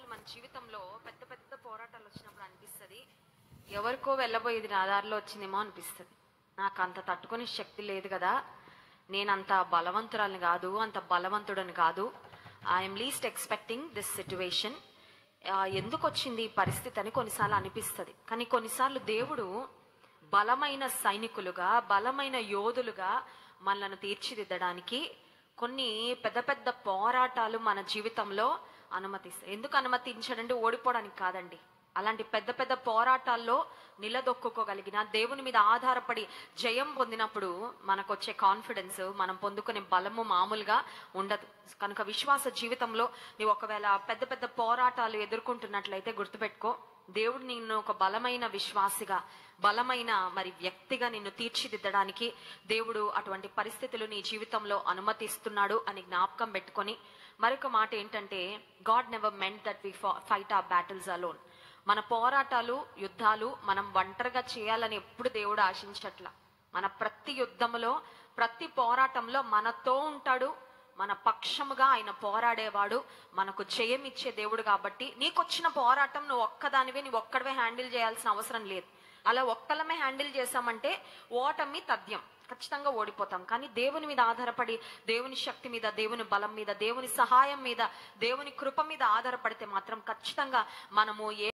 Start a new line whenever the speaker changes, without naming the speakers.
కొన్నిసార్లు మన జీవితంలో పెద్ద పెద్ద పోరాటాలు వచ్చినప్పుడు అనిపిస్తుంది ఎవరికో వెళ్ళబోయేది నా దారిలో వచ్చిందేమో అనిపిస్తుంది నాకు అంత తట్టుకునే శక్తి లేదు కదా నేను అంత బలవంతురాలని కాదు అంత బలవంతుడని కాదు I'm least expecting this situation ఎందుకు వచ్చింది ఈ పరిస్థితి అని కొన్నిసార్లు అనిపిస్తుంది కానీ కొన్నిసార్లు దేవుడు బలమైన సైనికులుగా బలమైన యోధులుగా మనలను తీర్చిదిద్దడానికి కొన్ని పెద్ద పెద్ద పోరాటాలు మన జీవితంలో అనుమతిస్తాయి ఎందుకు అనుమతించడంటే ఓడిపోవడానికి కాదండి అలాంటి పెద్ద పెద్ద పోరాటాల్లో నిలదొక్కుకోగలిగిన దేవుని మీద ఆధారపడి జయం పొందినప్పుడు మనకు వచ్చే కాన్ఫిడెన్స్ మనం పొందుకునే బలము మామూలుగా ఉండదు కనుక విశ్వాస జీవితంలో నీవు ఒకవేళ పెద్ద పెద్ద పోరాటాలు ఎదుర్కొంటున్నట్లయితే గుర్తుపెట్టుకో దేవుడు నిన్ను ఒక బలమైన విశ్వాసిగా బలమైన మరి వ్యక్తిగా నిన్ను తీర్చిదిద్దడానికి దేవుడు అటువంటి పరిస్థితులు నీ జీవితంలో అనుమతిస్తున్నాడు అని జ్ఞాపకం పెట్టుకొని మరొక మాట ఏంటంటే God never meant that we fight our battles alone మన పోరాటాలు యుద్ధాలు మనం ఒంటరిగా చేయాలని ఎప్పుడు దేవుడు ఆశించట్ల మన ప్రతి యుద్ధములో ప్రతి పోరాటంలో మనతో ఉంటాడు మన పక్షముగా ఆయన పోరాడేవాడు మనకు జయమిచ్చే దేవుడు కాబట్టి నీకొచ్చిన పోరాటం నువ్వు ఒక్కదానివే నువ్వు ఒక్కడవే హ్యాండిల్ చేయాల్సిన అవసరం లేదు అలా ఒక్కలమే హ్యాండిల్ చేసామంటే ఓటమి తథ్యం ఖచ్చితంగా ఓడిపోతాం కానీ దేవుని మీద ఆధారపడి దేవుని శక్తి మీద దేవుని బలం మీద దేవుని సహాయం మీద దేవుని కృప మీద ఆధారపడితే మాత్రం ఖచ్చితంగా మనము ఏ